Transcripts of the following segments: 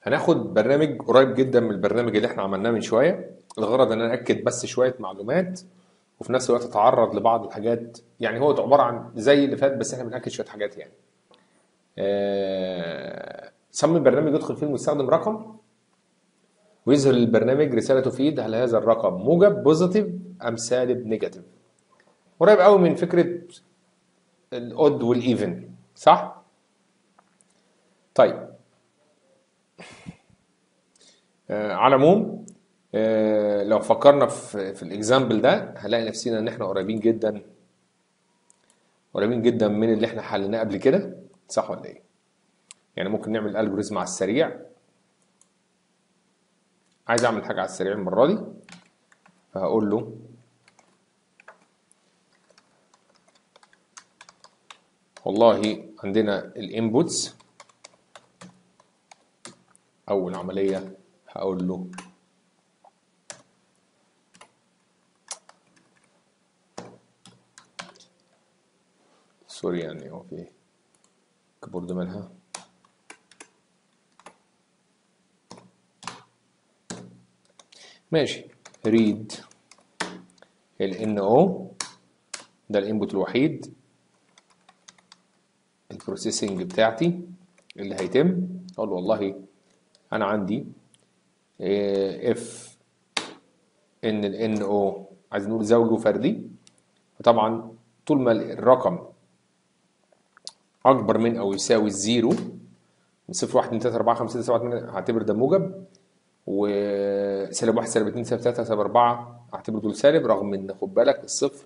هناخد برنامج قريب جدا من البرنامج اللي احنا عملناه من شويه الغرض ان انا اكد بس شويه معلومات وفي نفس الوقت اتعرض لبعض الحاجات يعني هو عباره عن زي اللي فات بس احنا بناكد شويه حاجات يعني آه، صمم البرنامج يدخل فيه المستخدم رقم ويظهر للبرنامج رساله تفيد هل هذا الرقم موجب بوزيتيف ام سالب نيجاتيف قريب قوي من فكره الاود والايفن صح طيب آه، على العموم آه، لو فكرنا في في الاكزامبل ده هنلاقي نفسنا ان احنا قريبين جدا قريبين جدا من اللي احنا حليناه قبل كده صح ولا ايه يعني ممكن نعمل الجوريزم على السريع عايز اعمل حاجه على السريع المره دي فهقول له والله عندنا الانبوتس اول عمليه هقول له سوري يعني هو في كيبورد مالها ماشي ريد ال NO ده الانبوت الوحيد البروسيسنج بتاعتي اللي هيتم اقول له والله انا عندي اف ان ال NO عايز نقول زوجي وفردي فطبعا طول ما الرقم اكبر من او يساوي الزيرو من صفر واحد اتنين تلاته اربعه خمسه سته سبعه تمانيه هعتبر ده موجب وسالب واحد سالب اتنين سالب تلاته سالب اربعه هعتبر دول سالب رغم ان خد بالك الصفر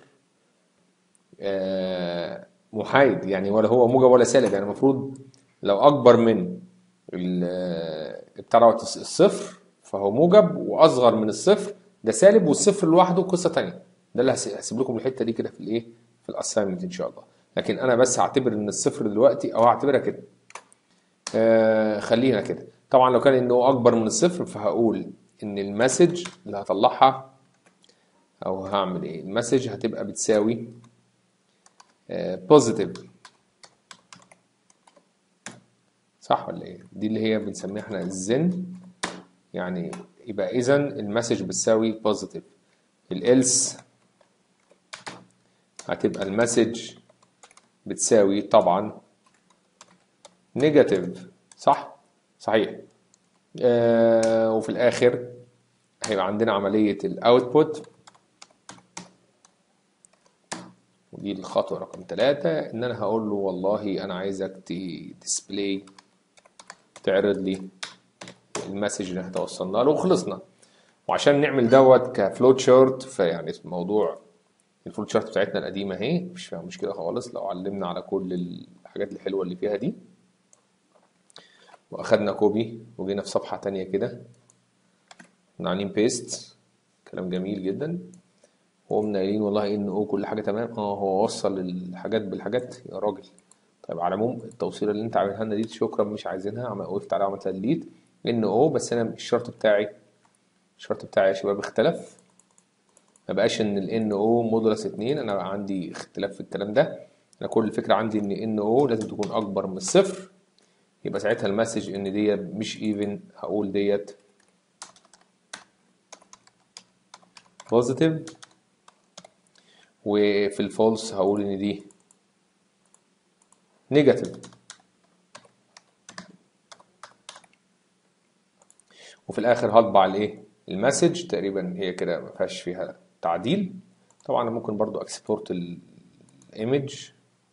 آه، محايد يعني ولا هو موجب ولا سالب يعني المفروض لو اكبر من ال- بتاع دوت الصفر فهو موجب واصغر من الصفر ده سالب والصفر لوحده قصه تانيه ده اللي هس- هسيب لكم الحته دي كده في الايه في الاساينمنت ان شاء الله لكن انا بس هعتبر ان الصفر دلوقتي او هعتبرها كده آه خلينا كده طبعا لو كان انه اكبر من الصفر فهقول ان المسج اللي هطلعها او هعمل ايه المسج هتبقى بتساوي بوزيتيف صح ولا ايه دي اللي هي بنسميها احنا الزن يعني يبقى اذا المسج بتساوي بوزيتيف الالس هتبقى المسج بتساوي طبعا نيجاتيف صح صحيح آه وفي الاخر هيبقى عندنا عملية الاوتبوت ودي الخطوة رقم ثلاثة ان انا هقول له والله انا عايزك تديسبلاي تعرض لي المسج اللي احنا توصلنا له وخلصنا وعشان نعمل دوت كفلوت شارت فيعني موضوع الفلوت شارت بتاعتنا القديمة اهي مش فيها مشكلة خالص لو علمنا على كل الحاجات الحلوة اللي فيها دي واخدنا كوبي وجينا في صفحة تانية كده عاملين بيست كلام جميل جدا وقمنا قايلين والله ان او كل حاجة تمام اه هو وصل الحاجات بالحاجات يا راجل طيب على العموم التوصيلة اللي انت عاملها لنا دي شكرا مش عايزينها عم وقفت عليها وعملت ديليت ان او بس انا الشرط بتاعي الشرط بتاعي يا شباب اختلف ما بقاش ان ال او مودولس 2 انا بقى عندي اختلاف في الكلام ده انا كل الفكره عندي ان ان او لازم تكون اكبر من الصفر يبقى ساعتها المسج ان ديت مش ايفن هقول ديت بوزيتيف وفي الفولس هقول ان دي نيجاتيف وفي الاخر هطبع الايه المسج تقريبا هي كده ما فيهاش فيها تعديل طبعا انا ممكن برضو اكسبورت الايمج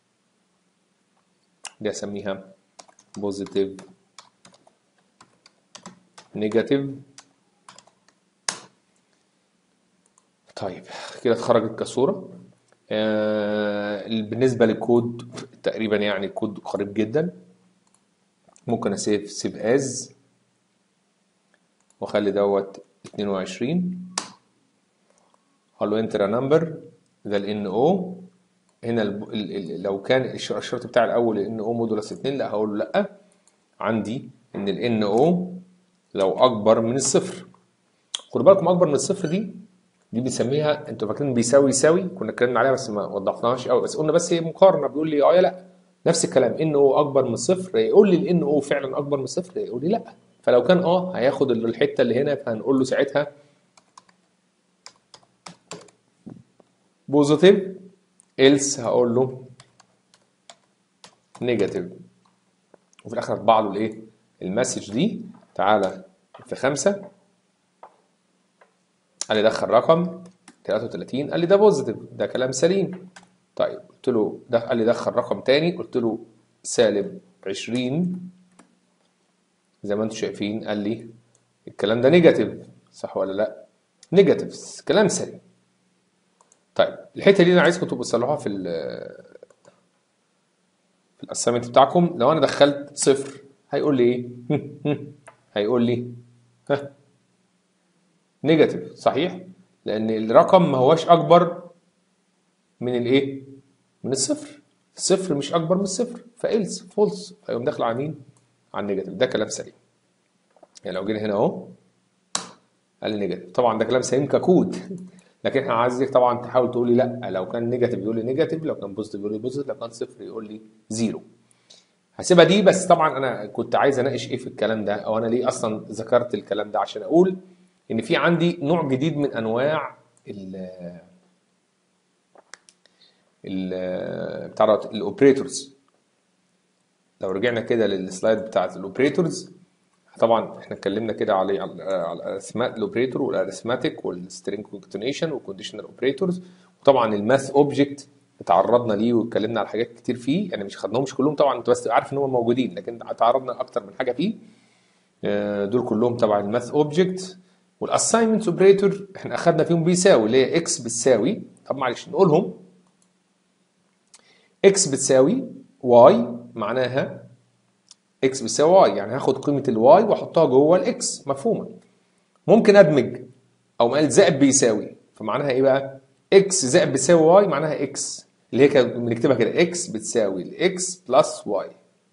دي اسميها بوزيتيف نيجاتيف طيب كده اتخرجت كصورة آه بالنسبة للكود تقريبا يعني الكود قريب جدا ممكن اسيف سيف از واخلي دوت 22 اقول له انتر نمبر ده الان او هنا ال ال لو كان الشرط بتاع الاول ان او مودولس 2 لا هقول له لا عندي ان الان او لو اكبر من الصفر خدوا بالكم اكبر من الصفر دي دي بنسميها انتوا فاكرين بيساوي يساوي كنا اتكلمنا عليها بس ما وضحناهاش قوي بس قلنا بس هي مقارنه بيقول لي اه يا لا نفس الكلام ان او اكبر من الصفر يقول لي الان او فعلا اكبر من الصفر يقول لي لا فلو كان اه هياخد الحته اللي هنا فهنقول له ساعتها بوزيتيف إلس هقول له نيجاتيف وفي الاخر هطبع له الايه المسج دي تعالى في خمسة قال لي دخل رقم 33 قال لي ده بوزيتيف ده كلام سليم طيب قلت له ده قال لي دخل رقم تاني قلت له سالب 20 زي ما انتم شايفين قال لي الكلام ده نيجاتيف صح ولا لا نيجاتيف كلام سليم طيب الحته دي انا عايزكم تبقوا تصلحوها في ال في الاسايمنت بتاعكم لو انا دخلت صفر هيقول لي ايه هيقول لي ها نيجاتيف صحيح لان الرقم ما هوش اكبر من الايه من الصفر الصفر مش اكبر من الصفر فإلس فولس فيقوم داخل على مين على النيجاتيف ده كلام سليم يعني لو جينا هنا اهو قال لي نيجاتيف طبعا ده كلام سليم ككود لكن احنا عايزك طبعا تحاول تقول لي لا لو كان نيجاتيف يقول لي نيجاتيف لو كان بوزيتيف يقول لي بوزيتيف لو كان صفر يقول لي زيرو هسيبها دي بس طبعا انا كنت عايز اناقش ايه في الكلام ده او انا ليه اصلا ذكرت الكلام ده عشان اقول ان في عندي نوع جديد من انواع ال ال بتاع الاوبريتورز لو رجعنا كده للسلايد بتاعت الاوبريتورز طبعا احنا اتكلمنا كده على على الاسماء الاوبريتور والارثماتيك والسترينج كونكتينيشن والكونديشنال اوبريتورز وطبعا الماث اوبجكت تعرضنا ليه واتكلمنا على حاجات كتير فيه يعني مش خدناهمش كلهم طبعا انت بس عارف ان هم موجودين لكن تعرضنا اكتر من حاجه فيه دول كلهم تبع الماث اوبجكت والاساينمنت اوبريتور احنا اخدنا فيهم بيساوي اللي هي اكس بتساوي طب معلش نقولهم اكس بتساوي واي معناها اكس بتساوي واي يعني هاخد قيمه الواي واحطها جوه الاكس مفهومه ممكن ادمج او قال زائد بيساوي فمعناها ايه بقى اكس زائد بتساوي واي معناها اكس اللي هي كانت بنكتبها كده اكس بتساوي الاكس بلس واي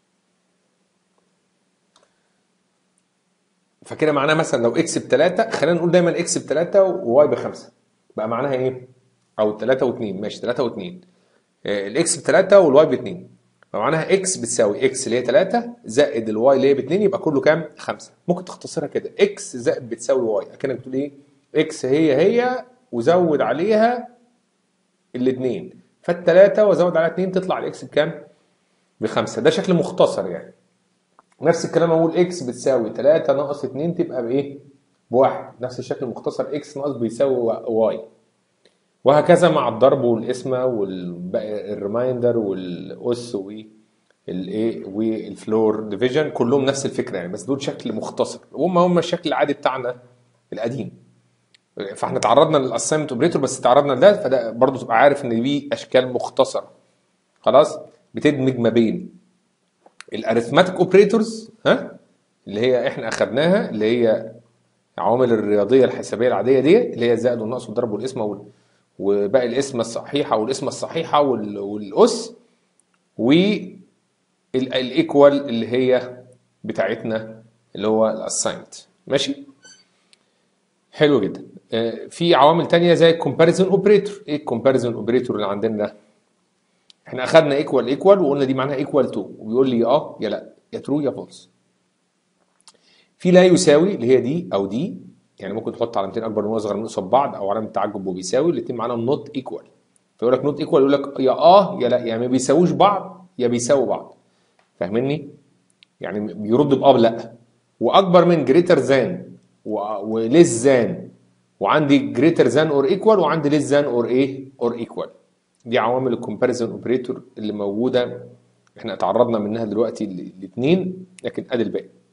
فكده معناها مثلا لو اكس بتلاتة خلينا نقول دايما اكس بتلاتة وواي بخمسة بقى معناها ايه؟ او تلاتة واتنين ماشي تلاتة واتنين الاكس بتلاتة والواي باتنين فمعناها اكس بتساوي اكس اللي هي 3 زائد الواي اللي هي ب 2 يبقى كله كام؟ 5 ممكن تختصرها كده اكس زائد بتساوي واي اكنك بتقول ايه؟ اكس هي هي وزود عليها الاثنين فالثلاثة وزود عليها 2 تطلع الاكس بكام؟ بخمسة ده شكل مختصر يعني نفس الكلام اقول اكس بتساوي 3 ناقص 2 تبقى بايه؟ بواحد نفس الشكل المختصر اكس ناقص بيساوي واي وهكذا مع الضرب والقسمة والريمايندر والأس والايه والفلور ديفيجن كلهم نفس الفكرة يعني بس دول شكل مختصر هم هم الشكل العادي بتاعنا القديم فاحنا تعرضنا للاسايمنت اوبريتور بس تعرضنا لده فده برضه تبقى عارف ان دي اشكال مختصره خلاص بتدمج ما بين الاريثماتيك اوبريتورز ها اللي هي احنا اخدناها اللي هي العوامل الرياضيه الحسابيه العاديه دي اللي هي الزائد والنقص والضرب والقسمه وال... وباقي القسمة الصحيحة والقسمة الصحيحة والأس والإيكوال اللي هي بتاعتنا اللي هو الأساينت ماشي حلو جدا في عوامل تانية زي الكومباريزون اوبريتور ايه الكومباريزون اوبريتور اللي عندنا ده احنا اخدنا ايكوال ايكوال وقلنا دي معناها ايكوال تو وبيقول لي اه يا لا يا ترو يا فولس في لا يساوي اللي هي دي او دي يعني ممكن تحط علامتين اكبر من واصغر من قصاد بعض او علامه تعجب وبيساوي الاثنين معناهم نوت ايكوال فيقول لك نوت ايكوال يقول لك يا اه يا لا يا ما بيساووش بعض يا بيساووا بعض فاهمني يعني بيرد باه لا واكبر من جريتر ذان وليس ذان وعندي جريتر ذان اور ايكوال وعندي ليس ذان اور ايه اور ايكوال دي عوامل الكومباريزون اوبريتور اللي موجوده احنا اتعرضنا منها دلوقتي الاثنين لكن ادي الباقي